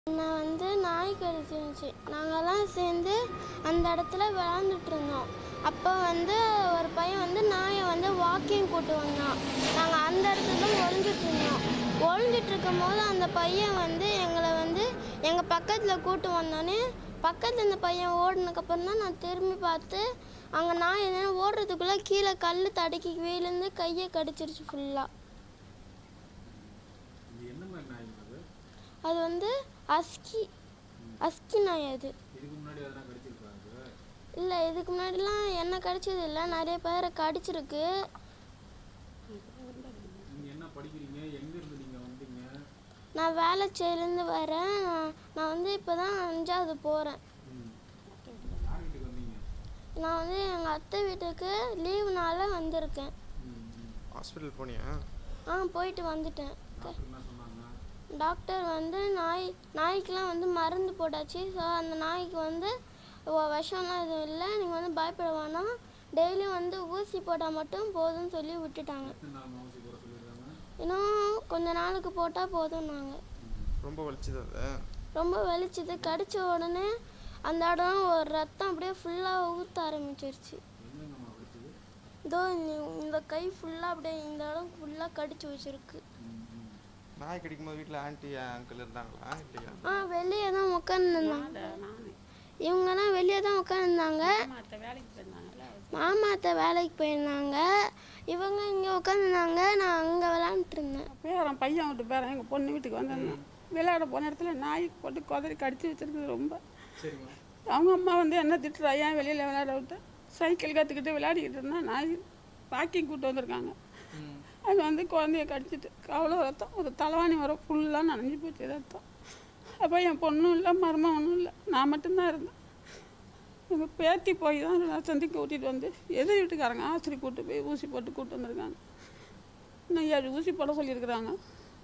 நான் வந்து நாய் கடிச்சிருந்துச்சு நாங்கெல்லாம் சேர்ந்து அந்த இடத்துல விளாண்டுட்டு இருந்தோம் அப்போ வந்து ஒரு பையன் வந்து நாயை வந்து வாக்கிங் கூட்டு வந்தான் நாங்கள் அந்த இடத்துல தான் ஒளிஞ்சிட்டு இருந்தோம் ஒளிஞ்சிட்டு இருக்கும்போது அந்த பையன் வந்து எங்களை வந்து எங்கள் பக்கத்தில் கூட்டு வந்தோடனே பக்கத்தில் இந்த பையன் ஓடினதுக்கப்புறம் தான் நான் திரும்பி பார்த்து அங்கே நாய் என்ன ஓடுறதுக்குள்ளே கீழே கல் தடுக்கி விழுந்து கையை கடிச்சிருச்சு ஃபுல்லாக இது என்ன மாதிரி நாய்ங்க அது அது வந்து அஸ்கி அஸ்கி நாய் அது இதுக்கு முன்னாடி எதனா கடிச்சிருக்காங்க இல்லை இதுக்கு முன்னாடிலாம் என்ன கடிச்சது இல்லை நிறைய பேரை கடிச்சிருக்கு நீங்க என்ன படிக்கிறீங்க எங்க இருந்து நீங்க வந்தீங்க நான் வேலைச்சேரிலேருந்து வரேன் நான் நான் வந்து இப்போ தான் அஞ்சாவது போகிறேன் ம். யார் வீட்டுக்கு வந்தீங்க நான் வந்து எங்கள் அத்தை வீட்டுக்கு லீவுனால வந்திருக்கேன் ம், ம். ஹாஸ்பிட்டல் போனியா ஆ போயிட்டு வந்துட்டேன் டாக்டர் என்ன சொன்னாங்க டாக்டர் வந்து நாய் நாய்க்கெலாம் வந்து மருந்து போட்டாச்சு ஸோ அந்த நாய்க்கு வந்து ஒ- விஷம்லாம் எதுவும் இல்லை நீங்கள் வந்து பயப்பட வேணாம் டெய்லியும் வந்து ஊசி போட்டால் மட்டும் போதும்னு சொல்லி விட்டுட்டாங்க எத்தனை நாள் ஊசி போட சொல்லியிருக்காங்க இன்னும் கொஞ்ச நாளுக்கு போட்டால் போதும் நாங்கள் ரொம்ப வலிச்சுது அது ரொம்ப வலிச்சுது கடிச்ச உடனே அந்த இடம் ஒரு ரத்தம் அப்படியே ஃபுல்லாக ஊற்ற ஆரம்பிச்சிருச்சு எங்கெங்கம்மா படிச்சது இதோ இந்த- இந்த கை ஃபுல்லாக அப்படியே இந்த இடம் ஃபுல்லாக கடிச்சு வச்சிருக்கு ம், ம். நாய் கடிக்கும்போது வீட்டில் ஆன்ட்டி அங்கிள் இருந்தாங்களா இல்லையா ஆ வெளியே தான் உட்காந்துருந்தாங்க இவங்கெல்லாம் வெளியே தான் உட்காந்துருந்தாங்க மற்ற வேலைக்கு போயிருந்தாங்கல்ல மாமாத்த வேலைக்கு போயிருந்தாங்க இவங்க இங்கே உட்காந்துருந்தாங்க நான் அங்கே விளாண்டுட்டு இருந்தேன் பேரன் பையன் விட்டு பேரன் எங்கள் பொண்ணு வீட்டுக்கு வந்திருந்தேன் விளையாட போன இடத்துல நாய் போட்டு குதறி கடிச்சு வச்சிருக்குது ரொம்ப சரிம்மா அவங்க அம்மா வந்து என்ன திட்டுறா ஏன் வெளியில் விளையாட விட்டு சைக்கிள் கற்றுக்கிட்டு விளையாடிக்கிட்டு இருந்தா நாய் வாக்கிங் கூட்டு வந்திருக்காங்க அது வந்து குழந்தைய கடிச்சிட்டு அவ்வளோ ரத்தம் ஒரு தலைவாணி வர ஃபுல்லாக நனைஞ்சு போச்சு ரத்தம் அப்போ என் பொண்ணும் இல்லை மருமகனும் இல்லை நான் மட்டும்தான் இருந்தேன் எங்கள் பேத்தி போய் தான் நான் சந்திக்க கூட்டிகிட்டு வந்து எதிர் வீட்டுக்காரங்க ஆஸ்பத்திரி கூட்டு போய் ஊசி போட்டு கூட்டு வந்திருக்காங்க இன்னும் ஏழு ஊசி போட சொல்லியிருக்கிறாங்க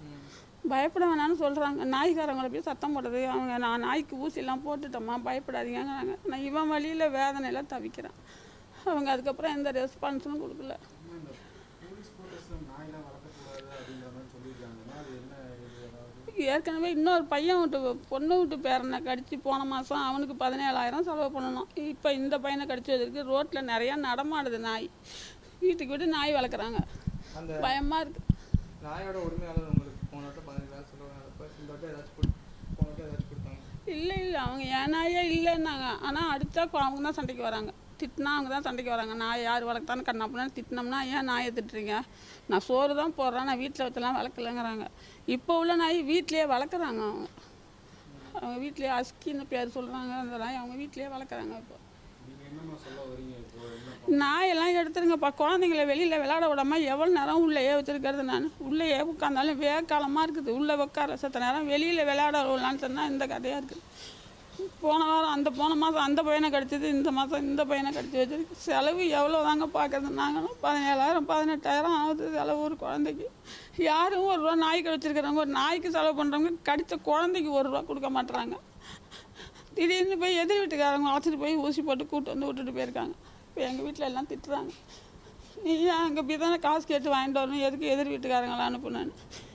பயப்பட வேணாம்னு சொல்கிறாங்க நாய்க்காரங்களை போய் சத்தம் போடுறது அவங்க நான் நாய்க்கு ஊசிலாம் போட்டுட்டோம்மா பயப்படாதீங்கங்கிறாங்க நான் இவன் வழியில் வேதனையில் தவிக்கிறேன் அவங்க அதுக்கப்புறம் எந்த ரெஸ்பான்ஸும் கொடுக்கல அம்மா, இந்த போலீஸ் கோட்டர்ஸ்ல நாயெல்லாம் வளர்க்கக்கூடாது அப்படிங்கிற மாதிரி சொல்லியிருக்காங்கன்னா அது என்ன இது ஏதாவது ஏற்கனவே இன்னொரு பையன் விட்டு பொண்ணு விட்டு பேரனை கடிச்சு போன மாதம் அவனுக்கு பதினேழாயிரம் செலவு பண்ணணும் இப்போ இந்த பையனை கடிச்சு வச்சிருக்கு ரோட்டில் நிறையா நடமாடுது நாய் வீட்டுக்கு வீட்டு நாய் வளர்க்குறாங்க அந்த பயமாக இருக்குது நாயோட உரிமையாளர் உங்களுக்கு போன வட்டம் பதினஞ்சாயிரம் சொல்லுவாங்க இந்த வட்டம் ஏதாச்சும் கொடு போன வட்டம் ஏதாச்சும் கொடுத்தாங்க இல்லை இல்லை அவங்க என் நாயே இல்லைன்னாங்க ஆனால் அடித்தா அவங்க தான் சண்டைக்கு வராங்க திட்டினா அவங்க தான் சண்டைக்கு வராங்க நாய் யார் வளர்த்தான்னு கண்ணாப்புனா திட்டினோம்னா ஏன் நாயை திட்டுறீங்க நான் சோறு தான் போடுறேன் நான் வீட்டில் வச்செல்லாம் வளர்க்கலங்கிறாங்க இப்போ உள்ள நாய் வீட்டிலேயே வளர்க்குறாங்க அவங்க அவங்க வீட்டிலேயே அஸ்கின்னு பேர் சொல்கிறாங்க அந்த நாய் அவங்க வீட்டிலேயே வளர்க்குறாங்க இப்போ நீங்க என்னம்மா சொல்ல வரீங்க இப்போ என்ன நாயெல்லாம் எடுத்துருங்கப்பா குழந்தைங்கள வெளியில் விளையாட விடாம எவ்வளோ நேரம் உள்ளேயே வச்சுருக்கிறது நான் உள்ளேயே உட்காந்தாலும் வேக்காலமாக இருக்குது உள்ளே உட்கார சத்த நேரம் வெளியில் விளையாட விடலான்னு சொன்னால் இந்த கதையாக இருக்குது போன வாரம் அந்த போன மாதம் அந்த பையனை கடிச்சது இந்த மாதம் இந்த பையனை கடிச்சு வச்சிருக்கு செலவு எவ்வளோ தாங்க பார்க்குறது நாங்களும் பதினேழாயிரம் பதினெட்டாயிரம் ஆகுது செலவு ஒரு குழந்தைக்கு யாரும் ஒரு ரூபா நாய் கடிச்சிருக்கிறவங்க ஒரு நாய்க்கு செலவு பண்ணுறவங்க கடித்த குழந்தைக்கு ஒரு ரூபா கொடுக்க மாட்டுறாங்க திடீர்னு போய் எதிர் வீட்டுக்காரங்க அழைச்சிட்டு போய் ஊசி போட்டு கூட்டு வந்து விட்டுட்டு போயிருக்காங்க இப்போ எங்கள் வீட்டில் எல்லாம் திட்டுறாங்க நீ ஏன் அங்கே போய் தானே காசு கேட்டு வாங்கிட்டு வரணும் எதுக்கு எதிர் வீட்டுக்காரங்களை அனுப்புனேன்னு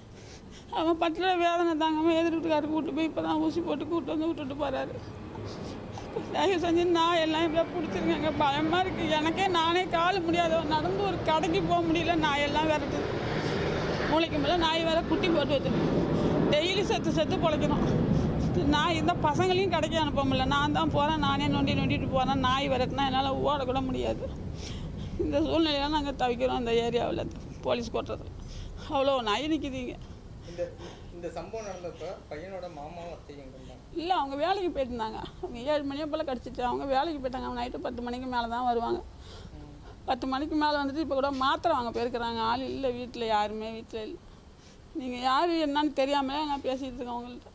அவன் பட்டுற வேதனை தாங்காமல் எதிர் வீட்டுக்காரர் கூட்டு போய் இப்போ தான் ஊசி போட்டு கூட்டு வந்து விட்டுட்டு போகிறாரு தயவு செஞ்சு நான் எல்லாம் இப்படியே பிடிச்சிருக்கேங்க பயமாக இருக்குது எனக்கே நானே கால் முடியாத நடந்து ஒரு கடைக்கு போக முடியல நாய் எல்லாம் விரட்டுது மூளைக்கு மேலே நாய் வேற குட்டி போட்டு வச்சிருக்கு டெய்லி செத்து செத்து பிழைக்கணும் நான் இந்த பசங்களையும் கடைக்கு அனுப்ப முடியல நான் தான் போகிறேன் நானே நொண்டி நொண்டிட்டு போகிறேன் நாய் விரட்டினா என்னால் ஓடக்கூட முடியாது இந்த சூழ்நிலையெல்லாம் நாங்கள் தவிக்கிறோம் இந்த ஏரியாவில் போலீஸ் கோட்டத்தில் அவ்வளோ நாய் நிற்கிதுங்க இந்த இந்த சம்பவம் நடந்தப்ப பையனோட மாமாவும் அத்தையும் எங்க இருந்தாங்க இல்லை அவங்க வேலைக்கு போயிருந்தாங்க அவங்க ஏழு மணியை போல் கிடச்சிட்டு அவங்க வேலைக்கு போயிட்டாங்க அவங்க நைட்டு பத்து மணிக்கு மேலே தான் வருவாங்க பத்து மணிக்கு மேலே வந்துட்டு இப்போ கூட மாத்திரை வாங்க போயிருக்கிறாங்க ஆள் இல்லை வீட்டில் யாருமே வீட்டில் இல்லை நீங்கள் யார் என்னன்னு தெரியாமலே நான் பேசிகிட்டு இருக்கேன் அவங்கள்ட்ட